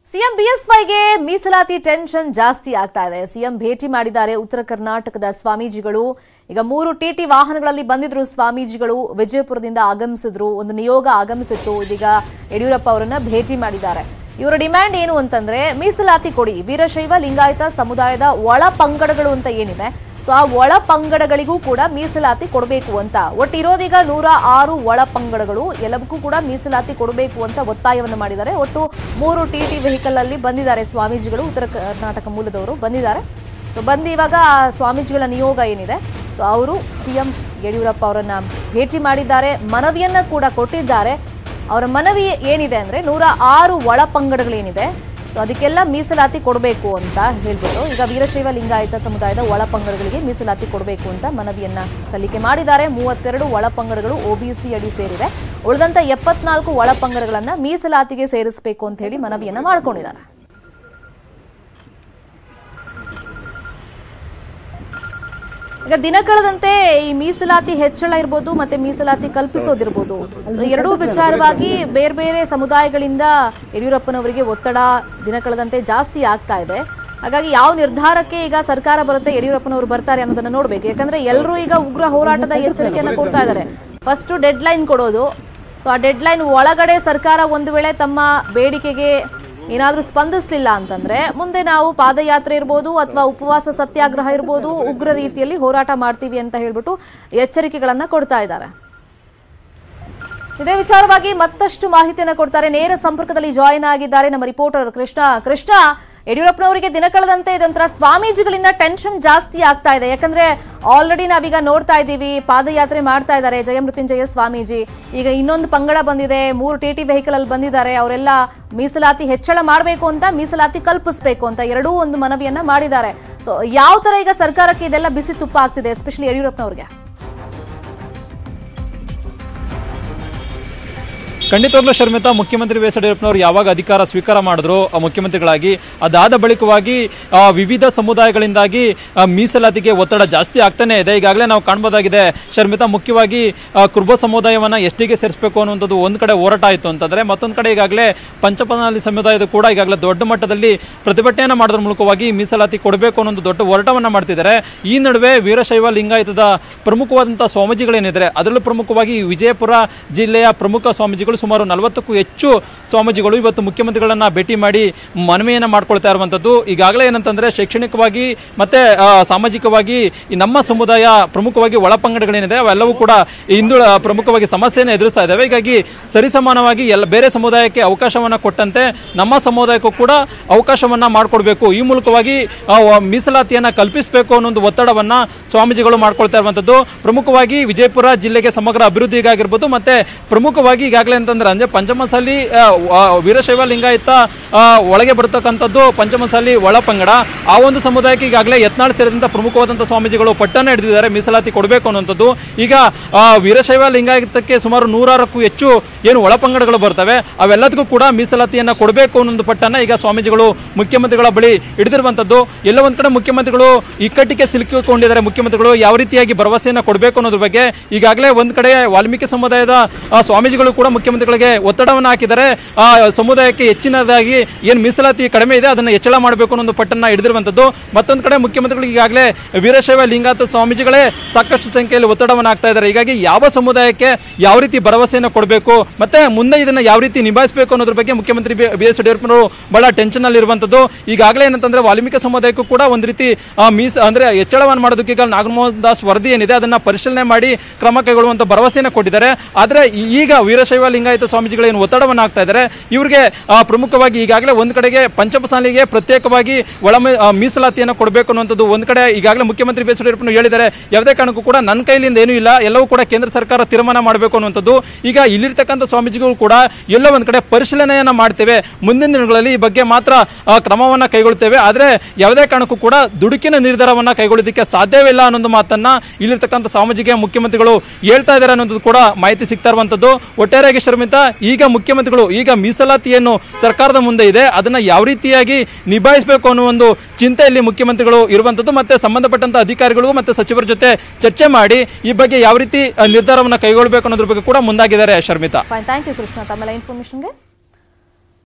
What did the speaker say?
CM ಬಿಎಸ್ವೈಗೆ ಮೀಸಲಾತಿ tension ಜಾಸ್ತಿ ಆಗ್ತಾ ಇದೆ ಸಿಎಂ ಭೇಟಿ ಮಾಡಿದ್ದಾರೆ ಉತ್ತರ ಕರ್ನಾಟಕದ ಸ್ವಾಮೀಜಿಗಳು ಈಗ ಮೂರು ಟಿಟಿ ವಾಹನಗಳಲ್ಲಿ ಬಂದಿದ್ರು ಸ್ವಾಮೀಜಿಗಳು ವಿಜಯಪುರದಿಂದ ಆಗಮಿಸಿದ್ರು ಒಂದು ನಿಯೋಗ ಆಗಮಿಸಿತ್ತು ಇದೀಗ ಯಡಿಯೂರಪ್ಪ ಅವರನ್ನ ಭೇಟಿ ಮಾಡಿದ್ದಾರೆ ಇವರ ಡಿಮ್ಯಾಂಡ್ ಏನು ಅಂತಂದ್ರೆ ಮೀಸಲಾತಿ ಕೊಡಿ ವೀರಶೈವ ಲಿಂಗಾಯತ ಸಮುದಾಯದ ಒಳ ಪಂಗಡಗಳು ಅಂತ ಏನಿದೆ ಸೊ ಆ ಒಳ ಪಂಗಡಗಳಿಗೂ ಕೂಡ ಮೀಸಲಾತಿ ಕೊಡಬೇಕು ಅಂತ ಒಟ್ಟು ಇರೋದೀಗ ನೂರ ಆರು ಒಳ ಪಂಗಡಗಳು ಎಲ್ಲವಕ್ಕೂ ಕೂಡ ಮೀಸಲಾತಿ ಕೊಡಬೇಕು ಅಂತ ಒತ್ತಾಯವನ್ನು ಮಾಡಿದ್ದಾರೆ ಒಟ್ಟು ಮೂರು ಟಿ ಟಿ ವೆಹಿಕಲ್ ಅಲ್ಲಿ ಬಂದಿದ್ದಾರೆ ಸ್ವಾಮೀಜಿಗಳು ಉತ್ತರ ಕರ್ನಾಟಕ ಮೂಲದವರು ಬಂದಿದ್ದಾರೆ ಸೊ ಬಂದು ಇವಾಗ ಆ ಸ್ವಾಮೀಜಿಗಳ ನಿಯೋಗ ಏನಿದೆ ಸೊ ಅವರು ಸಿಎಂ ಯಡಿಯೂರಪ್ಪ ಅವರನ್ನ ಭೇಟಿ ಮಾಡಿದ್ದಾರೆ ಮನವಿಯನ್ನ ಕೂಡ ಕೊಟ್ಟಿದ್ದಾರೆ ಅವರ ಮನವಿ ಏನಿದೆ ಅಂದ್ರೆ ನೂರ ಆರು ಒಳ ಪಂಗಡಗಳೇನಿದೆ ಸೊ ಅದಕ್ಕೆಲ್ಲ ಮೀಸಲಾತಿ ಕೊಡಬೇಕು ಅಂತ ಹೇಳ್ಬಿಟ್ಟು ಈಗ ವೀರಶೈವ ಲಿಂಗಾಯತ ಸಮುದಾಯದ ಒಳ ಪಂಗಡಗಳಿಗೆ ಮೀಸಲಾತಿ ಕೊಡಬೇಕು ಅಂತ ಮನವಿಯನ್ನ ಸಲ್ಲಿಕೆ ಮಾಡಿದ್ದಾರೆ ಮೂವತ್ತೆರಡು ಒಳ ಪಂಗಡಗಳು ಒಬಿಸಿ ಅಡಿ ಸೇರಿವೆ ಉಳಿದಂತ ಎಪ್ಪತ್ನಾಲ್ಕು ಒಳ ಪಂಗಡಗಳನ್ನ ಮೀಸಲಾತಿಗೆ ಸೇರಿಸಬೇಕು ಅಂತ ಹೇಳಿ ಮನವಿಯನ್ನ ಮಾಡ್ಕೊಂಡಿದ್ದಾರೆ ಈಗ ದಿನ ಕಳೆದಂತೆ ಈ ಮೀಸಲಾತಿ ಹೆಚ್ಚಳ ಇರ್ಬೋದು ಮತ್ತೆ ಮೀಸಲಾತಿ ಕಲ್ಪಿಸೋದಿರ್ಬೋದು ಸೊ ಎರಡೂ ವಿಚಾರವಾಗಿ ಬೇರೆ ಬೇರೆ ಸಮುದಾಯಗಳಿಂದ ಯಡಿಯೂರಪ್ಪನವರಿಗೆ ಒತ್ತಡ ದಿನ ಕಳೆದಂತೆ ಜಾಸ್ತಿ ಆಗ್ತಾ ಇದೆ ಹಾಗಾಗಿ ಯಾವ ನಿರ್ಧಾರಕ್ಕೆ ಈಗ ಸರ್ಕಾರ ಬರುತ್ತೆ ಯಡಿಯೂರಪ್ಪನವರು ಬರ್ತಾರೆ ಅನ್ನೋದನ್ನ ನೋಡ್ಬೇಕು ಯಾಕಂದ್ರೆ ಎಲ್ಲರೂ ಈಗ ಉಗ್ರ ಹೋರಾಟದ ಎಚ್ಚರಿಕೆಯನ್ನ ಕೊಡ್ತಾ ಇದ್ದಾರೆ ಫಸ್ಟ್ ಡೆಡ್ ಲೈನ್ ಕೊಡೋದು ಸೊ ಆ ಡೆಡ್ ಲೈನ್ ಒಳಗಡೆ ಸರ್ಕಾರ ಒಂದು ವೇಳೆ ತಮ್ಮ ಬೇಡಿಕೆಗೆ ಏನಾದರೂ ಸ್ಪಂದಿಸಲಿಲ್ಲ ಅಂತಂದ್ರೆ ಮುಂದೆ ನಾವು ಪಾದಯಾತ್ರೆ ಇರ್ಬೋದು ಅಥವಾ ಉಪವಾಸ ಸತ್ಯಾಗ್ರಹ ಇರ್ಬೋದು ಉಗ್ರ ರೀತಿಯಲ್ಲಿ ಹೋರಾಟ ಮಾಡ್ತೀವಿ ಅಂತ ಹೇಳ್ಬಿಟ್ಟು ಎಚ್ಚರಿಕೆಗಳನ್ನ ಕೊಡ್ತಾ ಇದ್ದಾರೆ ಇದೇ ವಿಚಾರವಾಗಿ ಮತ್ತಷ್ಟು ಮಾಹಿತಿಯನ್ನ ಕೊಡ್ತಾರೆ ನೇರ ಸಂಪರ್ಕದಲ್ಲಿ ಜಾಯಿನ್ ಆಗಿದ್ದಾರೆ ನಮ್ಮ ರಿಪೋರ್ಟರ್ ಕೃಷ್ಣ ಕೃಷ್ಣ ಯಡಿಯೂರಪ್ಪನವರಿಗೆ ದಿನ ಕಳೆದಂತೆ ಇದೊಂಥರ ಸ್ವಾಮೀಜಿಗಳಿಂದ ಟೆನ್ಷನ್ ಜಾಸ್ತಿ ಆಗ್ತಾ ಇದೆ ಯಾಕಂದ್ರೆ ಆಲ್ರೆಡಿ ನಾವೀಗ ನೋಡ್ತಾ ಇದ್ದೀವಿ ಪಾದಯಾತ್ರೆ ಮಾಡ್ತಾ ಇದ್ದಾರೆ ಜಯಮೃತ್ಯುಂಜಯ ಸ್ವಾಮೀಜಿ ಈಗ ಇನ್ನೊಂದು ಪಂಗಡ ಬಂದಿದೆ ಮೂರು ಟಿ ಟಿ ವೆಹಿಕಲ್ ಅಲ್ಲಿ ಬಂದಿದ್ದಾರೆ ಅವರೆಲ್ಲ ಮೀಸಲಾತಿ ಹೆಚ್ಚಳ ಮಾಡಬೇಕು ಅಂತ ಮೀಸಲಾತಿ ಕಲ್ಪಿಸಬೇಕು ಅಂತ ಎರಡೂ ಒಂದು ಮನವಿಯನ್ನ ಮಾಡಿದ್ದಾರೆ ಸೊ ಯಾವ ತರ ಈಗ ಸರ್ಕಾರಕ್ಕೆ ಇದೆಲ್ಲ ಬಿಸಿ ತುಪ್ಪ ಆಗ್ತಿದೆ ಎಸ್ಪೆಷಲಿ ಯಡಿಯೂರಪ್ಪನವ್ರಿಗೆ ಖಂಡಿತವಾಗ್ಲೂ ಶರ್ಮಿತಾ ಮುಖ್ಯಮಂತ್ರಿ ಬಿ ಎಸ್ ಯಡಿಯೂರಪ್ಪನವರು ಯಾವಾಗ ಅಧಿಕಾರ ಸ್ವೀಕಾರ ಮಾಡಿದ್ರು ಆ ಮುಖ್ಯಮಂತ್ರಿಗಳಾಗಿ ಅದಾದ ಬಳಿಕವಾಗಿ ಆ, ವಿವಿಧ ಸಮುದಾಯಗಳಿಂದಾಗಿ ಆ, ಮೀಸಲಾತಿಗೆ ಒತ್ತಡ ಜಾಸ್ತಿ ಆಗ್ತಾನೆ ಇದೆ ಈಗಾಗಲೇ ನಾವು ಕಾಣ್ಬೋದಾಗಿದೆ ಶರ್ಮಿತಾ ಮುಖ್ಯವಾಗಿ ಆ, ಕುರುಬ ಸಮುದಾಯವನ್ನ ಎಷ್ಟಿಗೆ ಸೇರಿಸಬೇಕು ಅನ್ನುವಂಥದ್ದು ಒಂದು ಕಡೆ ಹೋರಾಟ ಆಯಿತು ಅಂತಂದ್ರೆ ಮತ್ತೊಂದು ಕಡೆ ಈಗಾಗಲೇ ಪಂಚಪನಾಲಿ ಸಮುದಾಯದ ಕೂಡ ಈಗಾಗಲೇ ದೊಡ್ಡ ಮಟ್ಟದಲ್ಲಿ ಪ್ರತಿಭಟನೆಯನ್ನು ಮಾಡೋದ್ರ ಮೂಲಕವಾಗಿ ಮೀಸಲಾತಿ ಕೊಡಬೇಕು ಅನ್ನೋ ಒಂದು ದೊಡ್ಡ ಹೋರಾಟವನ್ನ ಮಾಡ್ತಿದ್ದಾರೆ ಈ ನಡುವೆ ವೀರಶೈವ ಲಿಂಗಾಯತದ ಪ್ರಮುಖವಾದಂತಹ ಸ್ವಾಮೀಜಿಗಳೇನಿದ್ದಾರೆ ಅದರಲ್ಲೂ ಪ್ರಮುಖವಾಗಿ ವಿಜಯಪುರ ಜಿಲ್ಲೆಯ ಪ್ರಮುಖ ಸ್ವಾಮೀಜಿಗಳು ಸುಮಾರು ನಲವತ್ತಕ್ಕೂ ಹೆಚ್ಚು ಸ್ವಾಮೀಜಿಗಳು ಇವತ್ತು ಮುಖ್ಯಮಂತ್ರಿಗಳನ್ನ ಭೇಟಿ ಮಾಡಿ ಮನವಿಯನ್ನ ಮಾಡ್ಕೊಳ್ತಾ ಇರುವಂತದ್ದು ಈಗಾಗಲೇ ಏನಂತಂದ್ರೆ ಶೈಕ್ಷಣಿಕವಾಗಿ ಮತ್ತೆ ಆ, ಸಾಮಾಜಿಕವಾಗಿ ಈ ನಮ್ಮ ಸಮುದಾಯ ಪ್ರಮುಖವಾಗಿ ಒಳಪಂಗಡಗಳೇನಿದೆ ಅವೆಲ್ಲವೂ ಕೂಡ ಇಂದು ಪ್ರಮುಖವಾಗಿ ಸಮಸ್ಯೆಯನ್ನು ಎದುರಿಸ್ತಾ ಇದ್ದಾವೆ ಹೀಗಾಗಿ ಸರಿಸಮಾನವಾಗಿ ಎಲ್ಲ ಬೇರೆ ಸಮುದಾಯಕ್ಕೆ ಅವಕಾಶವನ್ನ ಕೊಟ್ಟಂತೆ ನಮ್ಮ ಸಮುದಾಯಕ್ಕೂ ಕೂಡ ಅವಕಾಶವನ್ನ ಮಾಡಿಕೊಡ್ಬೇಕು ಈ ಮೂಲಕವಾಗಿ ಆ, ವ- ಮೀಸಲಾತಿಯನ್ನ ಕಲ್ಪಿಸಬೇಕು ಅನ್ನೋ ಒಂದು ಒತ್ತಡವನ್ನ ಸ್ವಾಮೀಜಿಗಳು ಮಾಡ್ಕೊಳ್ತಾ ಇರುವಂತದ್ದು ಪ್ರಮುಖವಾಗಿ ವಿಜಯಪುರ ಜಿಲ್ಲೆಗೆ ಸಮಗ್ರ ಅಭಿವೃದ್ಧಿಗಾಗಿರ್ಬೋದು ಮತ್ತೆ ಪ್ರಮುಖವಾಗಿ ಈಗಾಗಲೇ ಅಂತಂದ್ರೆ ಅಂದ್ರೆ ಪಂಚಮಸಾಲಿ ಆ, ವ- ವೀರಶೈವ ಲಿಂಗಾಯತ ಆ, ಒಳಗೆ ಬರತಕ್ಕಂಥದ್ದು ಪಂಚಮಸಾಲಿ ಒಳ ಪಂಗಡ ಆ ಒಂದು ಸಮುದಾಯಕ್ಕೆ ಈಗಾಗಲೇ ಯತ್ನಾಳ್ ಸೇರಿದಂತ ಪ್ರಮುಖವಾದಂಥ ಸ್ವಾಮೀಜಿಗಳು ಪಟ್ಟಣ ಹಿಡಿದಿದ್ದಾರೆ ಮೀಸಲಾತಿ ಕೊಡಬೇಕು ಅನ್ನುವಂಥದ್ದು ಈಗ ಆ, ವೀರಶೈವ ಲಿಂಗಾಯತಕ್ಕೆ ಸುಮಾರು ನೂರಾರಕ್ಕೂ ಹೆಚ್ಚು ಏನು ಒಳ ಪಂಗಡಗಳು ಬರ್ತವೆ ಅವೆಲ್ಲದಕ್ಕೂ ಕೂಡ ಮೀಸಲಾತಿಯನ್ನ ಕೊಡಬೇಕು ಅನ್ನೋ ಒಂದು ಪಟ್ಟನ್ನ ಈಗ ಸ್ವಾಮೀಜಿಗಳು ಮುಖ್ಯಮಂತ್ರಿಗಳ ಬಳಿ ಹಿಡಿದಿರುವಂತದ್ದು ಎಲ್ಲ ಒಂದ್ ಕಡೆ ಮುಖ್ಯಮಂತ್ರಿಗಳು ಇಕ್ಕಟ್ಟಿಗೆ ಸಿಲುಕಿಕೊಂಡಿದ್ದಾರೆ ಮುಖ್ಯಮಂತ್ರಿಗಳು ಯಾವ ರೀತಿಯಾಗಿ ಭರವಸೆಯನ್ನ ಕೊಡಬೇಕು ಅನ್ನೋದ್ರ ಬಗ್ಗೆ ಈಗಾಗಲೇ ಒಂದ್ ಕಡೆ ವಾಲ್ಮೀಕಿ ಸಮುದಾಯದ ಆ, ಸ್ವಾಮೀಜಿಗಳು ಕೂಡ ಮುಖ್ಯಮಂತ್ರಿಗಳಿಗೆ ಒತ್ತಡವನ್ನು ಹಾಕಿದ್ದಾರೆ ಆ ಸಮುದಾಯಕ್ಕೆ ಹೆಚ್ಚಿನದಾಗಿ ಏನು ಮೀಸಲಾತಿ ಕಡಿಮೆ ಇದೆ ಅದನ್ನು ಹೆಚ್ಚಳ ಮಾಡಬೇಕು ಅನ್ನೋ ಒಂದು ಪಟ್ಟನ್ನ ಹಿಡಿದಿರುವಂತದ್ದು ಮತ್ತೊಂದು ಕಡೆ ಮುಖ್ಯಮಂತ್ರಿಗಳಿಗೆ ಈಗಾಗಲೇ ವೀರಶೈವ ಲಿಂಗಾಯತ ಸ್ವಾಮೀಜಿಗಳೇ ಸಾಕಷ್ಟು ಸಂಖ್ಯೆಯಲ್ಲಿ ಒತ್ತಡವನ್ನು ಹಾಕ್ತಾ ಇದ್ದಾರೆ ಹೀಗಾಗಿ ಯಾವ ಸಮುದಾಯಕ್ಕೆ ಯಾವ ರೀತಿ ಭರವಸೆಯನ್ನು ಕೊಡಬೇಕು ಮತ್ತೆ ಮುಂದೆ ಇದನ್ನ ಯಾವ ರೀತಿ ನಿಭಾಯಿಸಬೇಕು ಅನ್ನೋದ್ರ ಬಗ್ಗೆ ಮುಖ್ಯಮಂತ್ರಿ ಬಿ ಎಸ್ ಯಡಿಯೂರಪ್ಪನವರು ಬಹಳ ಟೆನ್ಷನ್ ಅಲ್ಲಿ ಇರುವಂತದ್ದು ಈಗಾಗಲೇ ಏನಂತಂದ್ರೆ ವಾಲ್ಮೀಕಿ ಸಮುದಾಯಕ್ಕೂ ಕೂಡ ಒಂದು ರೀತಿ ಆ, ಮೀಸ ಅಂದ್ರೆ ಹೆಚ್ಚಳವನ್ನು ಮಾಡೋದಕ್ಕೆ ಈಗ ನಾಗಮೋಹನ್ ದಾಸ್ ವರದಿ ಏನಿದೆ ಅದನ್ನ ಪರಿಶೀಲನೆ ಮಾಡಿ ಕ್ರಮ ಕೈಗೊಳ್ಳುವಂತ ಭರವಸೆಯನ್ನು ಕೊಟ್ಟಿದ್ದಾರೆ ಆದ್ರೆ ಈ- ಈಗ ವೀರಶೈವ ಲಿಂಗಾಯತ ಸ್ವಾಮೀಜಿಗಳು ಏನು ಒತ್ತಡವನ್ನು ಹಾಕ್ತಾ ಇದ್ದಾರೆ ಇವರಿಗೆ ಆ, ಪ್ರಮುಖವಾಗಿ ಈಗಾಗಲೇ ಒಂದ್ ಕಡೆಗೆ ಪಂಚಮಸಾಲಿಗೆ ಪ್ರತ್ಯೇಕವಾಗಿ ಒಳ ಮೀ- ಆ, ಮೀಸಲಾತಿಯನ್ನು ಕೊಡಬೇಕು ಅನ್ನುವಂಥದ್ದು ಒಂದ್ ಕಡೆ ಈಗಾಗಲೇ ಮುಖ್ಯಮಂತ್ರಿ ಬಿ ಎಸ್ ಯಡಿಯೂರಪ್ಪನವರು ಹೇಳಿದ್ದಾರೆ ಯಾವುದೇ ಕಾರಣಕ್ಕೂ ಕೂಡ ನನ್ನ ಕೈಲಿಂದ ಏನೂ ಇಲ್ಲ ಎಲ್ಲವೂ ಕೂಡ ಕೇಂದ್ರ ಸರ್ಕಾರ ತೀರ್ಮಾನ ಮಾಡಬೇಕು ಅನ್ನುವಂಥದ್ದು ಈಗ ಇಲ್ಲಿರ್ತಕ್ಕಂಥ ಸ್ವಾಮೀಜಿಗಳು ಕೂಡ ಎಲ್ಲ ಒಂದ್ ಕಡೆ ಪರಿಶೀಲನೆಯನ್ನ ಮಾಡ್ತೇವೆ ಮುಂದಿನ ದಿನಗಳಲ್ಲಿ ಈ ಬಗ್ಗೆ ಮಾತ್ರ ಆ, ಕ್ರಮವನ್ನ ಕೈಗೊಳ್ತೇವೆ ಆದ್ರೆ ಯಾವುದೇ ಕಾರಣಕ್ಕೂ ಕೂಡ ದುಡುಕಿನ ನಿರ್ಧಾರವನ್ನ ಕೈಗೊಳ್ಳೋದಕ್ಕೆ ಸಾಧ್ಯವಿಲ್ಲ ಅನ್ನೊಂದು ಮಾತನ್ನ ಇಲ್ಲಿರ್ತಕ್ಕಂಥ ಸಾಮಾಜಿಕ ಮುಖ್ಯಮಂತ್ರಿಗಳು ಹೇಳ್ತಾ ಇದ್ದಾರೆ ಅನ್ನೋದು ಕೂಡ ಮಾಹಿತಿ ಸಿಗ್ತಾ ಇರುವಂತದ್ದು ಒಟ್ಟಾರೆಯಾಗಿ ಶರ್ಮಿತಾ ಈಗ ಮುಖ್ಯಮಂತ್ರಿಗಳು ಈಗ ಮೀಸಲಾತಿಯನ್ನು ಸರ್ಕಾರದ ಮುಂದೆ ಇದೆ ಅದನ್ನ ಯಾವ ರೀತಿಯಾಗಿ ನಿಭಾಯಿಸಬೇಕು ಅನ್ನೋ ಒಂದು ಚಿಂತೆಯಲ್ಲಿ ಮುಖ್ಯಮಂತ್ರಿಗಳು ಇರುವಂತದ್ದು ಮತ್ತೆ ಸಂಬಂಧಪಟ್ಟಂತ ಅಧಿಕಾರಿಗಳು ಮತ್ತೆ ಸಚಿವರ ಜೊತೆ ಚರ್ಚೆ ಮಾಡಿ ಈ ಬಗ್ಗೆ ಯಾವ ರೀತಿ ಆ, ನಿರ್ಧಾರವನ್ನ ಕೈಗೊಳ್ಳಬೇಕು ಅನ್ನೋದ್ರ ಬಗ್ಗೆ ಕೂಡ ಮುಂದಾಗಿದ್ದಾರೆ Sharmita fine thank you Krishna ತಮ್ಮೆಲ್ಲ ಇನ್ಫಾರ್ಮೇಶನ್ಗೆ